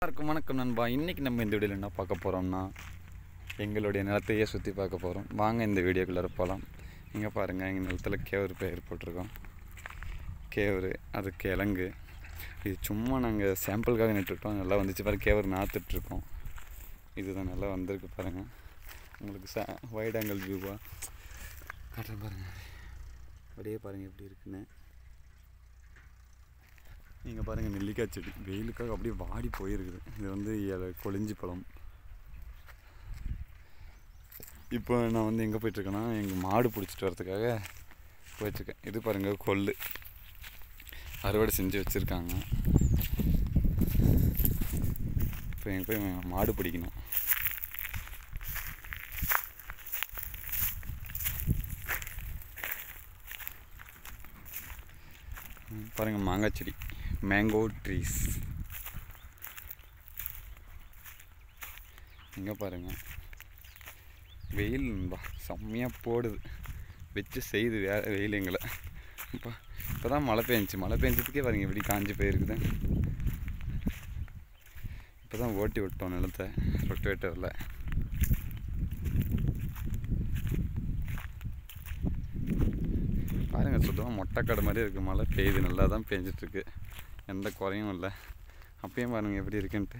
எல்லாருக்கும் வணக்கம் நண்பா இன்றைக்கி நம்ம இந்த வீடியோவில் என்ன பார்க்க போகிறோம்னா எங்களுடைய நிலத்தையே சுற்றி பார்க்க போகிறோம் வாங்க இந்த வீடியோக்குள்ளே போகலாம் இங்கே பாருங்கள் எங்கள் நிலத்தில் கேவரு பயிர் போட்டிருக்கோம் கேவரு அது கிழங்கு இது சும்மா நாங்கள் சாம்பிளுக்காக நட்டுவிட்டோம் நல்லா வந்துச்சு பாருங்க கேவரு நாற்றுட்ருக்கோம் இதுதான் நல்லா வந்திருக்கு பாருங்கள் உங்களுக்கு ச வைட் ஆங்கிள் வியூவாக காட்டுறேன் பாருங்கள் அப்படியே பாருங்கள் எப்படி இருக்குன்னு நீங்கள் பாருங்கள் நெல்லிக்காய் செடி வெயிலுக்காக அப்படியே வாடி போயிருக்குது இது வந்து இலை கொழிஞ்சி பழம் இப்போ நான் வந்து எங்கே போயிட்டுருக்கேன்னா எங்கள் மாடு பிடிச்சிட்டு வரதுக்காக போயிட்டுருக்கேன் இது பாருங்கள் கொள்ளு அறுவடை செஞ்சு வச்சுருக்காங்க இப்போ எங்கே போய் மாடு பிடிக்கணும் ம், பாருங்க மாங்காய் செடி மேங்கோ ட்ரீஸ் இங்கே பாருங்க வெயில் நண்பா செம்மையாக போடுது வச்சு செய்யுது வே வெயில் எங்களை இப்போ இப்போ தான் மழை பெஞ்சிச்சு மழை பெஞ்சதுக்கே பாருங்க எப்படி காஞ்சி போயிருக்குது இப்போ தான் ஓட்டி விட்டோம் நிலத்தை ரொட்டவேட்டரில் பாருங்க சுத்தமாக மொட்டைக்காடு மாதிரி இருக்குது மழை பெய்யுது நல்லா தான் பெஞ்சிட்ருக்கு எந்த குறையும் இல்லை அப்பயும் பாருங்க எப்படி இருக்குன்ட்டு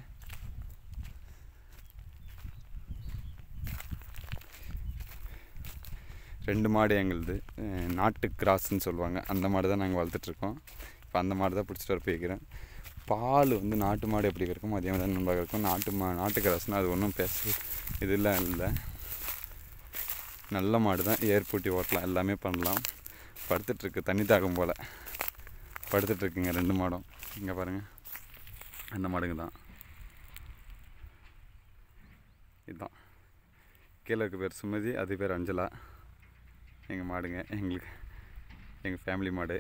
ரெண்டு மாடு எங்களுது அஹ் நாட்டு கிராஸ்ன்னு சொல்லுவாங்க அந்த மாடு தான் நாங்கள் வளர்த்துட்ருக்கோம் இப்போ அந்த மாடு தான் பிடிச்சிட்டு வர போய்க்கிறேன் பால் வந்து நாட்டு மாடு எப்படி இருக்கும் அதே மாதிரி தான் நண்பாக இருக்கும் நாட்டு மா நாட்டு கிராஸ்னால் அது ஒன்றும் பேச இதெல்லாம் இல்லை நல்ல மாடு தான் ஏர்பூட்டி ஓட்டலாம் எல்லாமே பண்ணலாம் படுத்துட்ருக்கு தண்ணி தாகம் போல் படுத்துட்ருக்குங்க ரெண்டு மாடும் இங்கே பாருங்கள் அந்த மாடுங்க தான் இதுதான் கீழே இருக்க பேர் சுமதி அது பேர் அஞ்சலா எங்கள் மாடுங்க எங்களுக்கு எங்கள் ஃபேமிலி மாடு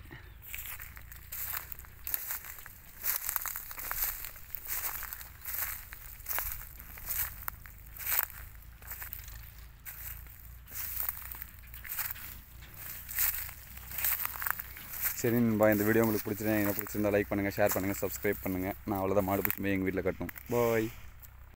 சரி நண்பா இந்த வீடியோ உங்களுக்கு பிடிச்சிருந்தா என்ன பிடிச்சிருந்தா லைக் பண்ணுங்கள் ஷேர் பண்ணுங்கள் சப்ஸ்கிரைப் பண்ணுங்கள் நான் அவ்வளோதான் மாடு பிடிச்சி போய் எங்கள் வீட்டில் கட்டணும் பாய்